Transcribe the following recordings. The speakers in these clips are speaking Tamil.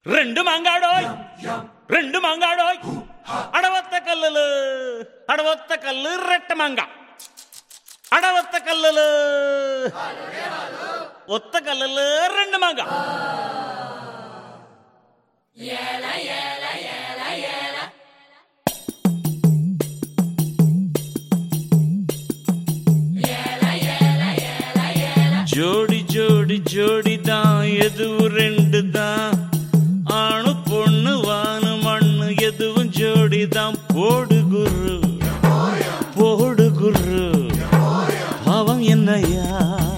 ரெண்டு மாங்காடோய் ரெண்டு மாங்காடோய் அடவத்த கல்லுல அடவத்த கல்லு ரெட்ட மாங்கா அடவத்த கல்லுல ஒத்த கல்லுல ரெண்டு மாங்கா ஜோடி ஜோடி ஜோடி தான் எதுவும் ரெண்டு தான் ஆணு பொண்ணு வானு மண்ணு எதுவும் ஜோடி தான் போடு குரு போடு குரு அவன் என்னையா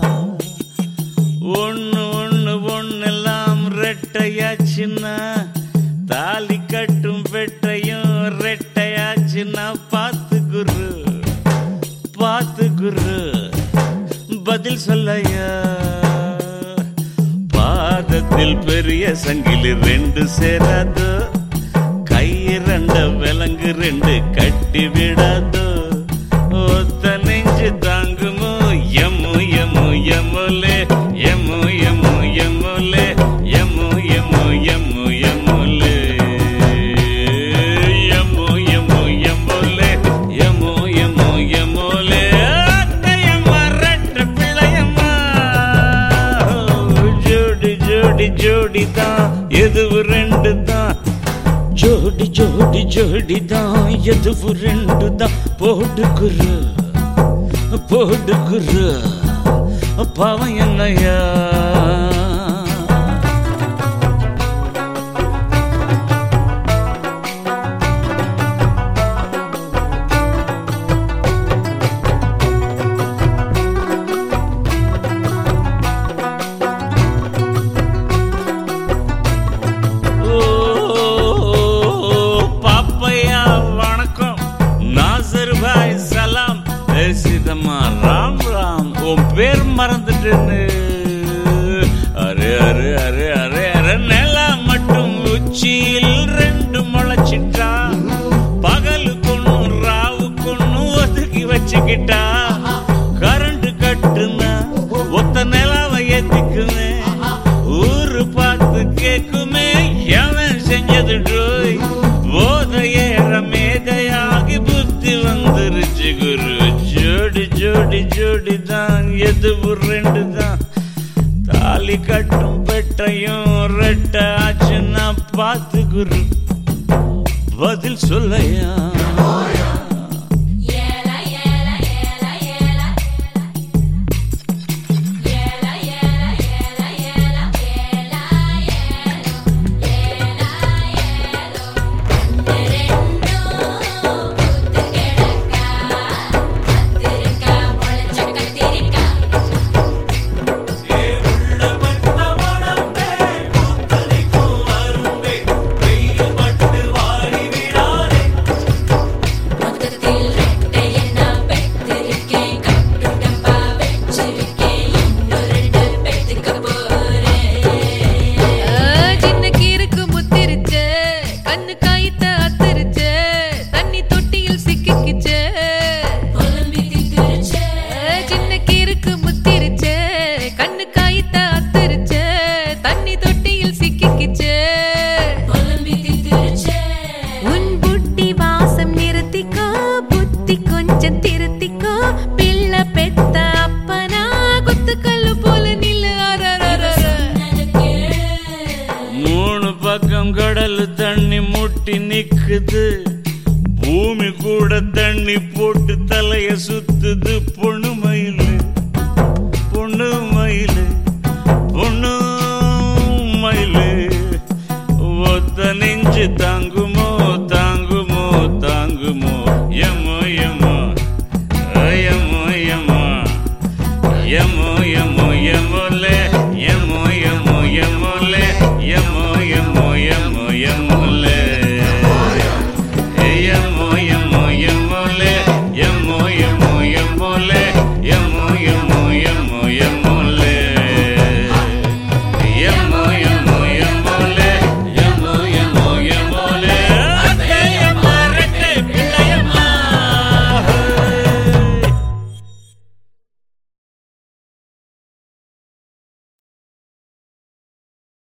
ஒண்ணு ஒண்ணு ஒண்ணெல்லாம் ரெட்டையாச்சுன்னா தாலி கட்டும் வெட்டையும் ரெட்டையாச்சுன்னா பார்த்து குரு பார்த்து குரு பதில் சொல்லையா பாதத்தில் பெரிய சங்கிலி ரெண்டு சேராதோ கை ரெண்ட விலங்கு ரெண்டு கட்டி விடாதோ ஒத்த நெஞ்சு தாங்குமோ எம்மு எம்மு எம்முலே எம்மு எம்மு எம்முலே எம்மு எம்மு எம்மு எம்முலே எம்மு எம்மு எம்முலே எம்மு எம்மு எம்முலே அத்தையம்மா ரெட்ட பிள்ளையம்மா ஜோடி ஜோடி ஜோடி தான் எதுவு ரெண்டு தான் ஜோடி ஜோடி ஜோடி தான் எதுவு ரெண்டு தான் போட்டுக்குரு போட்டுக்குரு பாவம் என்னையா ஓ, பாப்பையா வணக்கம் நாசர் பாய் சலாம் பேசிதம்மா ராம் ராம் உன் பேர் மறந்துட்டேன்னு அரே அரே அரே அரே அரே நில மட்டும் உச்சியில் ரெண்டு முளைச்சிட்டா பகலு கொண்ணும் ராவு கொண்ணும் ஒதுக்கி வச்சுக்கிட்டா கரண்ட் கட்டுனா ஒத்த நிலாவை ஏத்திக்குமே ஊரு பார்த்து கேக்குமே எவன் செஞ்சது டோய் போத ஏற மேதையாகி புத்தி வந்துருச்சு குரு ஜோடி ஜோடி ஜோடி தான் எதுவு ரெண்டு தான் தாலி கட்டும் பெட்டையும் ரெட்ட ஆச்சுன்னா பார்த்து குரு பதில் சொல்லையா மொத்தத்தில் ரெட்டை என்ன பெற்றிருக்கேன் கட்டுடம்பா வச்சிருக்கேன் இன்னும் ரெண்டு பெத்துக்க போறேன் சின்ன கீருக்கு முத்திருச்சு கண்ணு காய்த்த அத்திருச்சு தண்ணி தொட்டியில் சிக்கிக்கிச்சு புலம்பி தித்துருச்சே சின்ன கீருக்கு முத்திருச்சு கண்ணு காய்த்த அத்திருச்சு தண்ணி தொட்டியில் சிக்கிக்கிச்சு புலம்பி தித்துருச்சே உன் புட்டி வாசம் நிறுத்திக்கோ புத்தி கொஞ்சம் திருத்திக்கோ பிள்ளை பெத்த அப்பனா குத்துக்கல்லு போல நில்லு அரரரர. சொன்னது கேளு மூணு பக்கம் கடல் தண்ணி முட்டி நிக்குது பூமி கூட தண்ணி போட்டு தலைய சுத்துது பொண்ணு